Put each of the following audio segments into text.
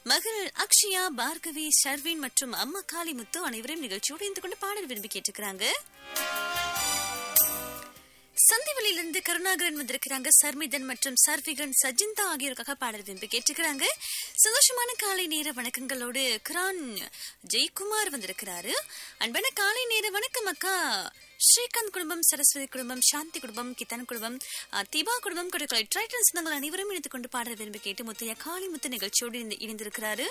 மகள் அக்ஷயா பார்கவி ஷர்வின் மற்றும் அம்மா காளிமுத்து அனைவரும் நிகழ்ச்சியோடு இருந்து கொண்டு பாடல் விரும்பி கேட்டுக்கிறாங்க சந்திவெளியிலிருந்து கருணாகரன் வந்திருக்கிறாங்க சர்மிதன் மற்றும் சர்விகன் சஜிந்தா ஆகியோருக்காக பாடல் விரும்பி கேட்டுக்கிறாங்க சந்தோஷமான காலை நேர வணக்கங்களோடு கிரான் ஜெயக்குமார் வந்திருக்கிறாரு அன்பான காலை நேர வணக்கம் அக்கா ஸ்ரீகாந்த் குடும்பம் சரஸ்வதி குடும்பம் சாந்தி குடும்பம் கித்தன் குடும்பம் அஹ், திபா குடும்பம் கொடுக்கலை ட்ரைட்டன்ஸ் நாங்கள் அனைவரும் இணைத்துக் கொண்டு பாடல் விரும்பி கேட்டு முத்தையா காளிமுத்து நிகழ்ச்சியோடு இணைந்து- இணைந்திருக்கிறாரு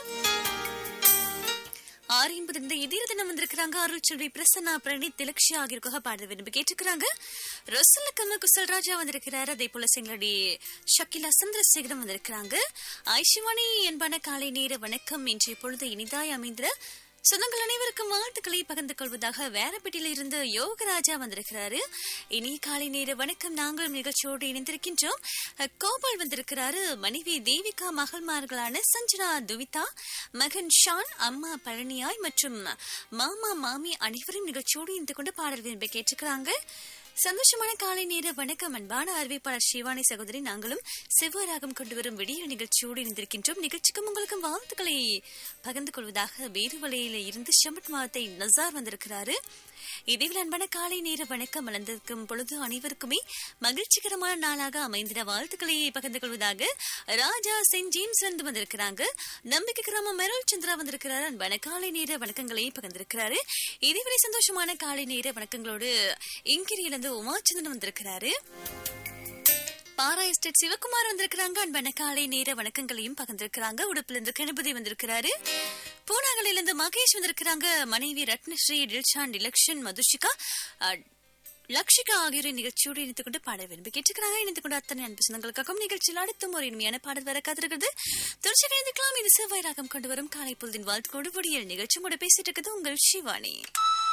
ஆறு எண்பது இந்த இதீர தினம் வந்திருக்கிறாங்க அருள் செல்வி பிரசன்னா பிரணீத் திலக்ஷியா ஆகியோருக்காக பாட விரும்பி கேட்டுக்கிறாங்க ரசல்ல கம்ம குசல் ராஜா வந்திருக்கிறாரு அதே போல செங்களடி ஷக்கிலா சந்திரசேகரம் வந்திருக்கிறாங்க ஐஷிவாணி என்பன காலை நேர வணக்கம் இன்றைய பொழுது இனிதாய் அமைந்த சொந்தங்கள் அனைவருக்கும் வாழ்த்துக்களை பகிர்ந்து கொள்வதாக வேறப்பட்டியில இருந்து யோகராஜா வந்திருக்கிறாரு இனி காலை நேர வணக்கம் நாங்களும் நிகழ்ச்சியோடு இணைந்திருக்கின்றோம் அஹ், கோபால் வந்திருக்கிறாரு மனைவி தேவிகா மகள்மார்களான சஞ்சனா துவிதா மகன் ஷான் அம்மா பழனியாய் மற்றும் மாமா மாமி அனைவரும் நிகழ்ச்சியோடு இருந்து கொண்டு பாடல் விரும்பி கேட்டுக்கிறாங்க சந்தோஷமான காலை நேர வணக்கம் அன்பான அறிவிப்பாளர் சிவானி சகோதரி நாங்களும் செவ்வாறாகம் கொண்டு வரும் விடியல் நிகழ்ச்சியோடு இருந்திருக்கின்றோம் நிகழ்ச்சிக்கும் உங்களுக்கும் வாழ்த்துக்களை பகிர்ந்து கொள்வதாக வேறுவலையில இருந்து ஷமட் மாதத்தை நசார் வந்திருக்கிறாரு இதேவில் அன்பான காலை நேர வணக்கம் மலர்ந்திருக்கும் பொழுது அனைவருக்குமே மகிழ்ச்சிகரமான நாளாக அமைந்திட வாழ்த்துக்களை பகிர்ந்து கொள்வதாக ராஜா செயின்ட் ஜேம்ஸ் இருந்து வந்திருக்கிறாங்க நம்பிக்கை கிராமம் மெரல் சந்திரா வந்திருக்கிறார் அன்பான காலை நேர வணக்கங்களை பகிர்ந்திருக்கிறாரு இதேவரை சந்தோஷமான காலை நேர வணக்கங்களோடு இங்கிரியிலிருந்து உமாச்சந்திரன் வந்திருக்கிறாரு பாரா எஸ்டேட் சிவகுமார் வந்திருக்கிறாங்க அன்பான காலை நேர வணக்கங்களையும் பகிர்ந்திருக்கிறாங்க உடுப்புல இருந்து கணபதி வந்திருக்கிறாரு பூனாகலில இருந்து மகேஷ் வந்திருக்கிறாங்க மனைவி ரத்னஸ்ரீ டில்ஷான் டிலக்ஷன் மதுஷிகா அஹ், லக்ஷிகா ஆகியோரை நிகழ்ச்சியோடு இணைத்துக் கொண்டு பாட விரும்பி கேட்டுக்கிறாங்க இணைத்துக் கொண்டு அத்தனை அன்பு சொந்தங்களுக்காகவும் நிகழ்ச்சியில் அடுத்தும் ஒரு இனிமையான பாடல் வர காத்திருக்கிறது தொடர்ச்சி இணைந்துக்கலாம் இது செவ்வாய் ராகம் கொண்டு வரும் காலை பொழுதின் வாழ்த்துக்கோடு விடியல் நிகழ்ச்சி கூட பேசிட்டு இருக்குது உங்கள் சிவானி